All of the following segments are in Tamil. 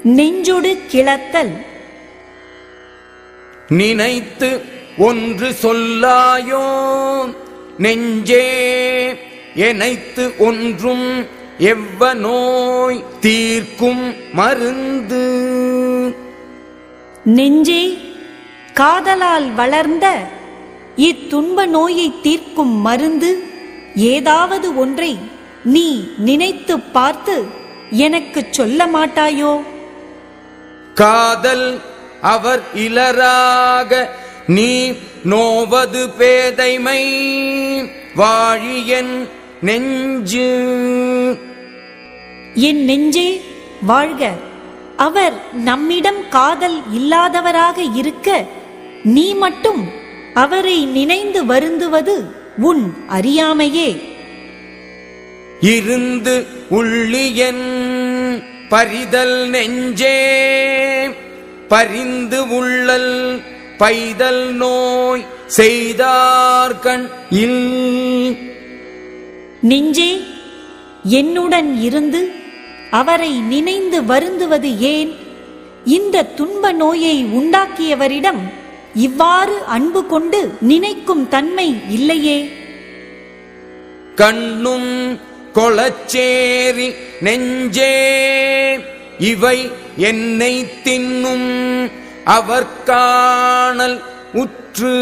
நெஞ்சொடு கிளத்தல் நினைத்து ஒன்று சொல்லாயோ நெஞ்சே எனைத்து ஒன்றும் எவ்வ நோய் தீர்க்கும் மருந்து நெஞ்சே காதலால் வளர்ந்த இத்துன்ப நோயை தீர்க்கும் மருந்து ஏதாவது ஒன்றை நீ நினைத்துப் பார்த்து எனக்குச் சொல்ல மாட்டாயோ காதல் அவர் இலராக நீ நோவது பேதைமை வாழியன் நெஞ்சு என் நெஞ்சே வாழ்க அவர் நம்மிடம் காதல் இல்லாதவராக இருக்க நீ மட்டும் அவரை நினைந்து வருந்துவது உன் அறியாமையே இருந்து உள்ளியன் பரிதல் நெஞ்சே பரிந்து உள்ளல் பைதல் நோய் செய்தார்கண் இல் நெஞ்சே என்னுடன் இருந்து அவரை நினைந்து வருந்துவது ஏன் இந்த துன்ப நோயை உண்டாக்கியவரிடம் இவ்வாறு அன்பு கொண்டு நினைக்கும் தன்மை இல்லையே கண்ணும் கொளச்சேரி நெஞ்சே இவை என்னை தின்னும் அவர் காணல் உற்று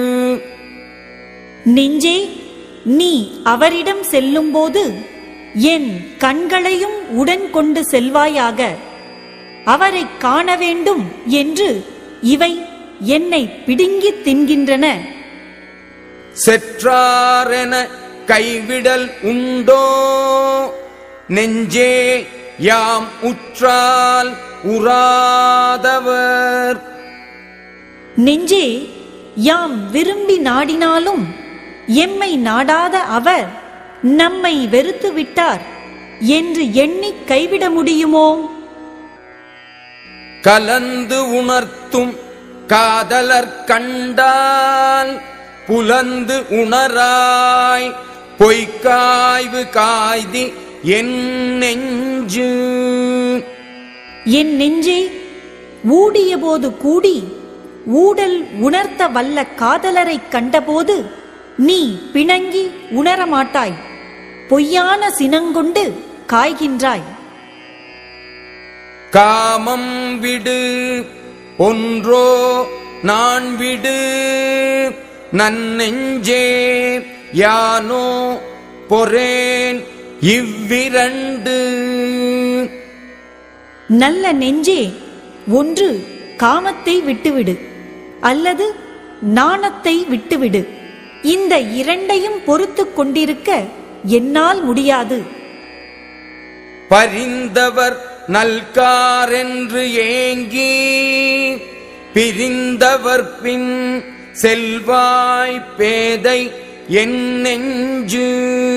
நெஞ்சே நீ அவரிடம் செல்லும்போது என் கண்களையும் உடன் கொண்டு செல்வாயாக அவரைக் காண வேண்டும் என்று இவை என்னை பிடுங்கித் தின்கின்றன செற்றாரென கைவிடல் உண்டோ நெஞ்சே யாம் உற்றால் உறாதவர் நெஞ்சே யாம் விரும்பி நாடினாலும் எம்மை நாடாத அவர் நம்மை வெறுத்து விட்டார் என்று எண்ணிக் கைவிட முடியுமோ கலந்து உணர்த்தும் காதலர் கண்டால் புலந்து உணராய் பொய்க்காய்வு காய்தி என் நெஞ்சு என் நெஞ்சே ஊடியபோது கூடி ஊடல் உணர்த்த வல்ல காதலரைக் கண்டபோது நீ பிணங்கி உணரமாட்டாய் பொய்யான சினங்கொண்டு காய்கின்றாய் காமம் விடு ஒன்றோ நான் விடு நன்னெஞ்சே யானோ பொறேன் இவ்விரண்டு நல்ல நெஞ்சே ஒன்று காமத்தை விட்டுவிடு அல்லது நாணத்தை விட்டுவிடு இந்த இரண்டையும் பொறுத்துக் கொண்டிருக்க என்னால் முடியாது பரிந்தவர் நல்காரென்று ஏங்கி பிரிந்தவர் பின் செல்வாய் பேதை என் நெஞ்சு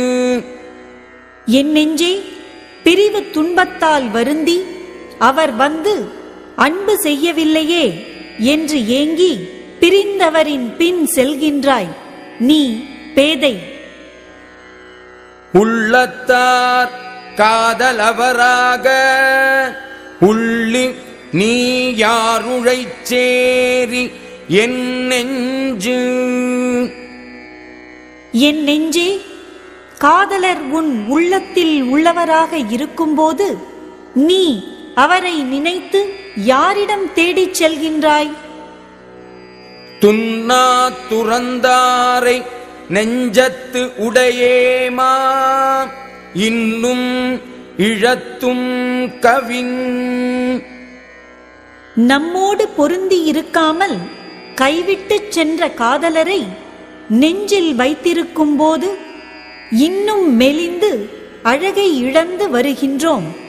என் நெஞ்சே பிரிவு துன்பத்தால் வருந்தி அவர் வந்து அன்பு செய்யவில்லையே என்று ஏங்கி பிரிந்தவரின் பின் செல்கின்றாய் நீ பேதை உள்ளத்தார் காதலவராக உள்ளி நீ யாருழைச் சேரி என் நெஞ்சு என் நெஞ்சே காதலர் உன் உள்ளத்தில் உள்ளவராக இருக்கும்போது நீ அவரை நினைத்து யாரிடம் தேடிச் செல்கின்றாய் துன்னா துறந்தாரை நெஞ்சத்து உடையேமா இன்னும் இழத்தும் கவின் நம்மோடு பொருந்தி இருக்காமல் கைவிட்டுச் சென்ற காதலரை நெஞ்சில் வைத்திருக்கும் போது இன்னும் மெலிந்து அழகை இழந்து வருகின்றோம்